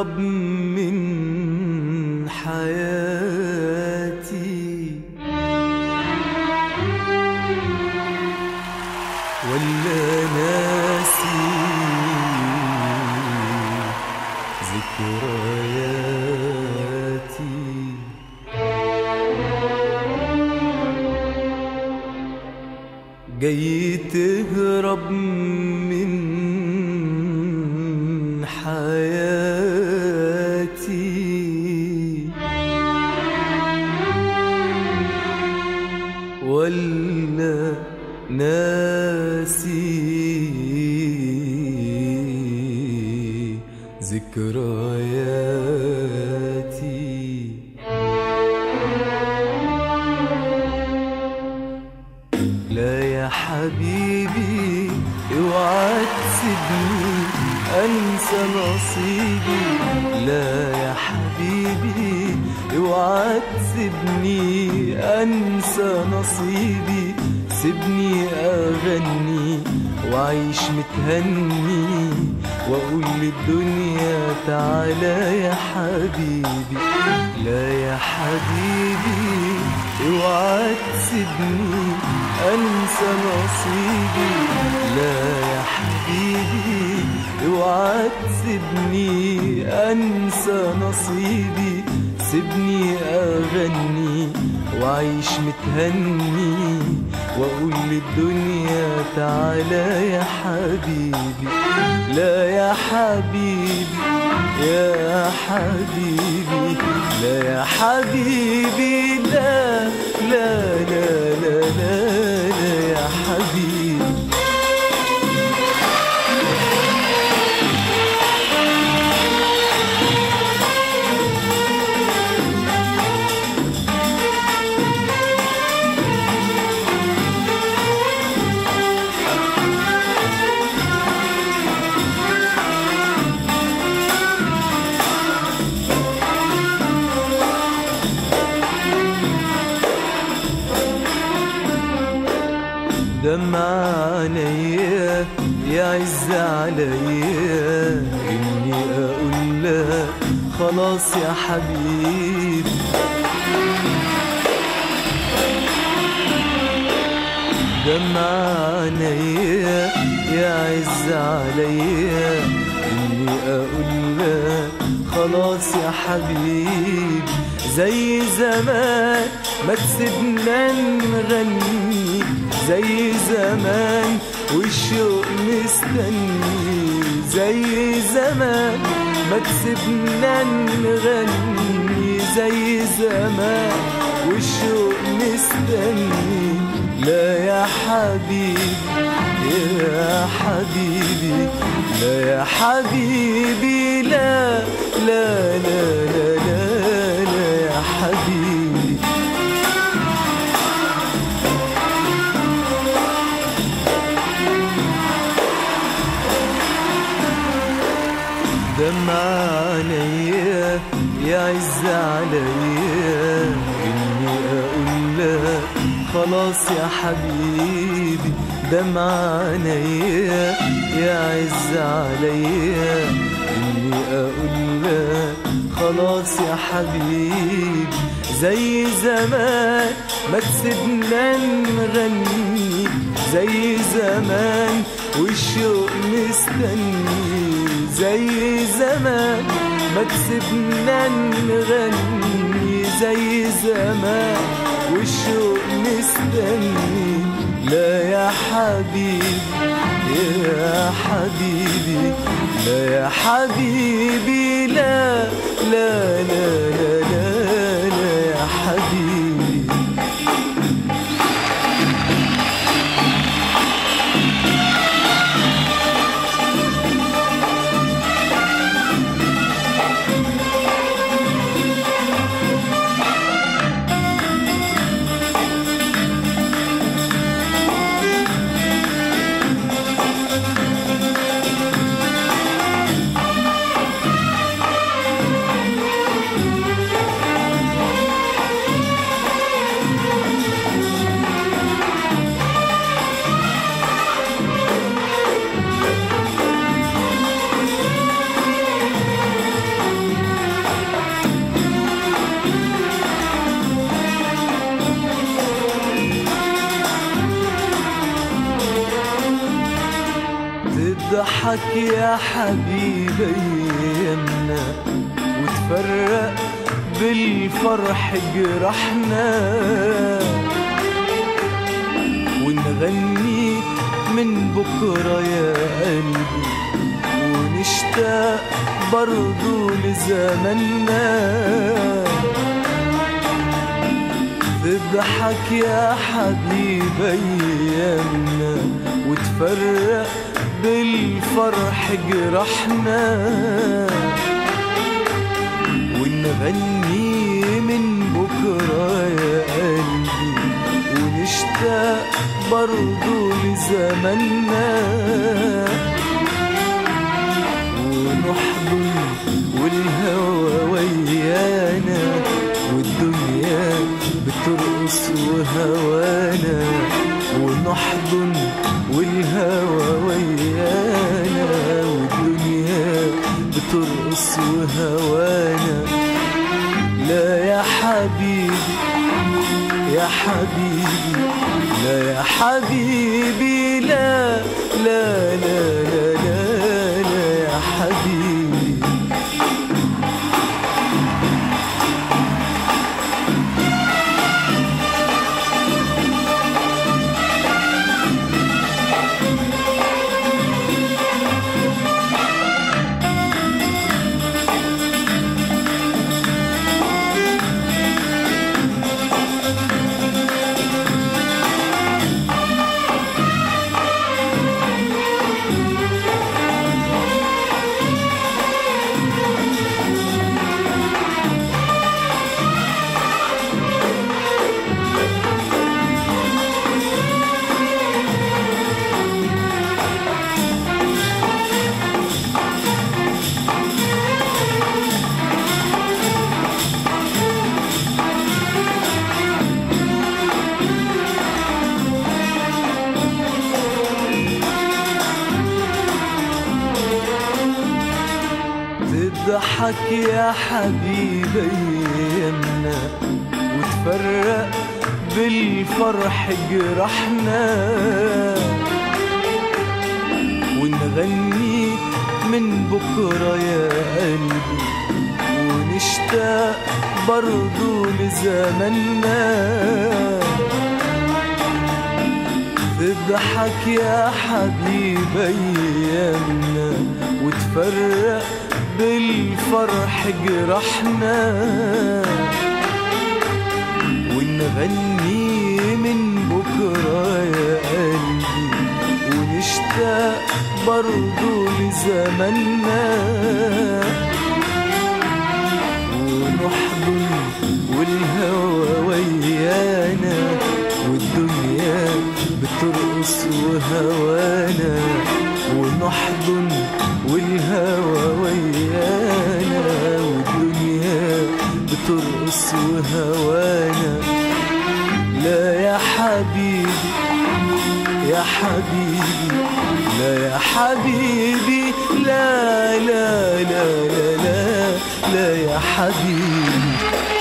تهرب من حياتي ولا ناسي ذكرياتي جاي تهرب من حياتي ولا ناسي ذكرياتي لا يا حبيبي اوعى تسيبني انسى نصيبي لا يا حبيبي اوعى تسيبني انسى نصيبي سيبني اغني واعيش متهني واقول للدنيا تعالى يا حبيبي لا يا حبيبي اوعى تسيبني انسى نصيبي لا يا حبيبي اوعى تسيبني انسى نصيبي سيبني اغني واعيش متهني واقول للدنيا تعالى يا حبيبي لا يا حبيبي يا حبيبي لا يا حبيبي لا لا لا لا لا, لا يا حبيبي دمع عينيا يعز عليا اني اقول لك خلاص يا حبيبي دمع عينيا يعز عليا اني اقول لك خلاص يا حبيبي زي زمان ما تسيبنا نغني زي زمان والشوق مستني زي زمان ما تسيبنا نغني زي زمان والشوق مستني لا يا حبيبي يا حبيبي لا يا حبيبي لا لا لا لا لا, لا يا حبيبي دمع عينيا يعز عليا اني اقول لك خلاص يا حبيبي دمع عينيا يعز عليا اني اقول لك خلاص يا حبيبي زي زمان ما تسيبنا نغني زي زمان والشوق مستني زي زمان ما تسيبنا نغني زي زمان والشوق مستني لا يا حبيبي يا حبيبي لا يا حبيبي لا لا لا لا لا, لا يا حبيبي تضحك يا حبيبي ايامنا وتفرق بالفرح جرحنا ونغني من بكرة يا قلبي ونشتاق برضو لزمنا تضحك يا حبيبي ايامنا وتفرق بالفرح جرحنا ونغني من بكرة يا قلبي ونشتاق برضو لزمنا ونحضن والهوى ويانا والدنيا بترقص وهوانا ونحضن والهوى ويانا والدنيا بترقص وهوانا لا يا حبيبي يا حبيبي لا يا حبيبي لا لا لا لا لا, لا يا حبيبي تضحك يا حبيبي ايامنا وتفرق بالفرح جرحنا ونغني من بكرة يا قلبي ونشتاق برضو لزمنا تضحك يا حبيبي ايامنا وتفرق بالفرح جرحنا ونغني من بكرة يا قلبي ونشتاق برضو لزمنا ونحضن والهوى ويانا والدنيا بترقص وهوانا ونحضن والهوى ويانا والدنيا بترقص وهوانا لا يا حبيبي يا حبيبي لا يا حبيبي لا لا لا لا لا, لا يا حبيبي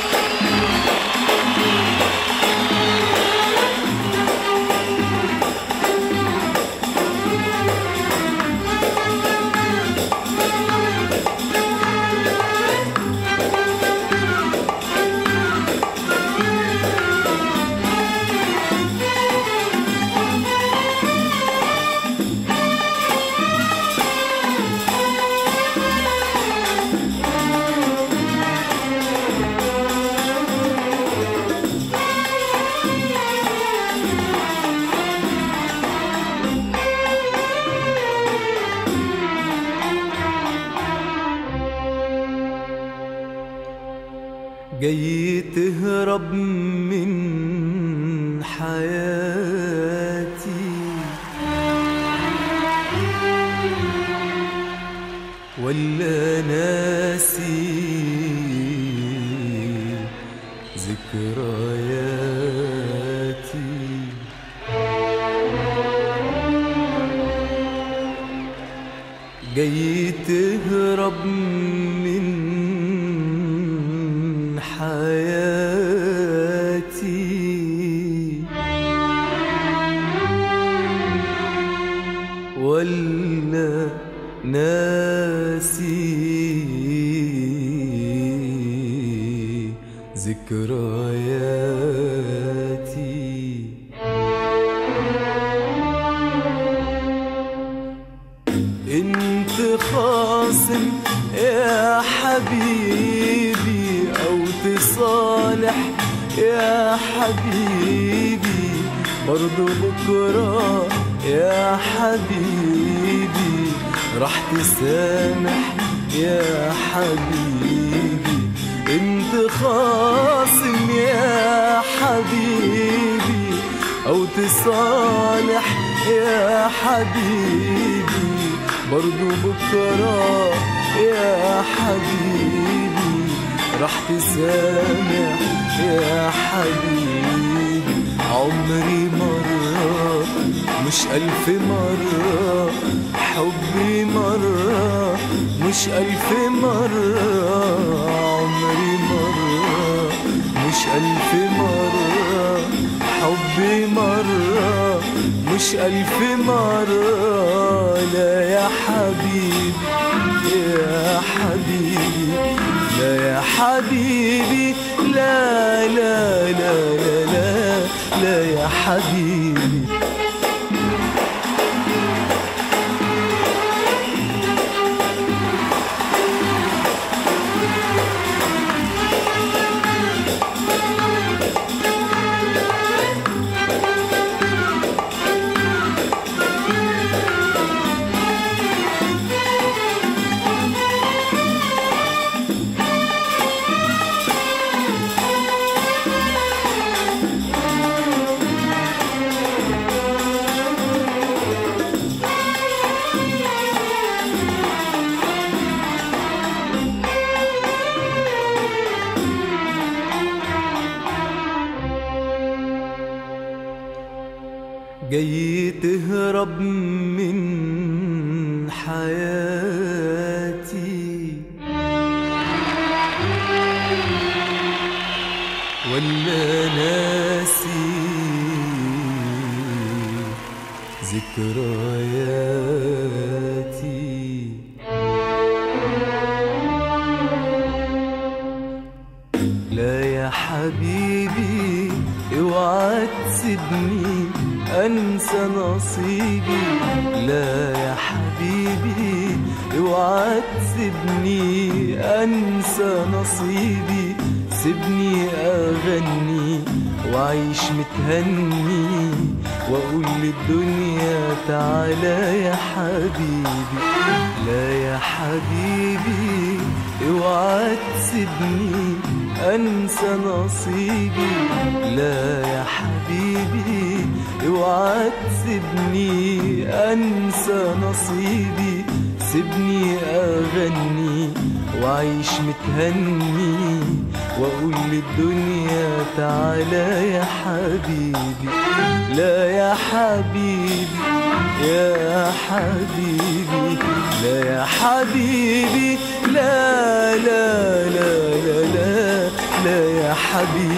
جاي تهرب من حياتي ولا ناسي ذكرياتي جاي تهرب من حياتي ولا ذكرياتي انت خاصم يا حبيبي او تصالح يا حبيبي برضو بكرة يا حبيبي راح تسامح يا حبيبي انت خاصم يا حبيبي او تصالح يا حبيبي برضو بكرة يا حبيبي راح تسامح يا حبيبي عمري مرة مش ألف مرة حبي مرة مش ألف مرة عمري مرة مش ألف مرة حبي مرة مش ألف مرة لا يا حبيبي يا حبيبي لا يا حبيبي لا لا لا لا لا, لا يا حبيبي جاي تهرب من حياتي ولا ناسي ذكرياتي لا يا حبيبي اوعى تسيبني انسى نصيبي لا يا حبيبي اوعى تسيبني انسى نصيبي سيبني اغني واعيش متهني واقول للدنيا تعالى يا حبيبي لا يا حبيبي اوعى تسيبني انسى نصيبي لا يا حبيبي اوعى تسيبني انسى نصيبي سيبني اغني واعيش متهني واقول للدنيا تعالى يا حبيبي لا يا حبيبي يا حبيبي لا يا حبيبي لا لا لا لا لا, لا يا حبيبي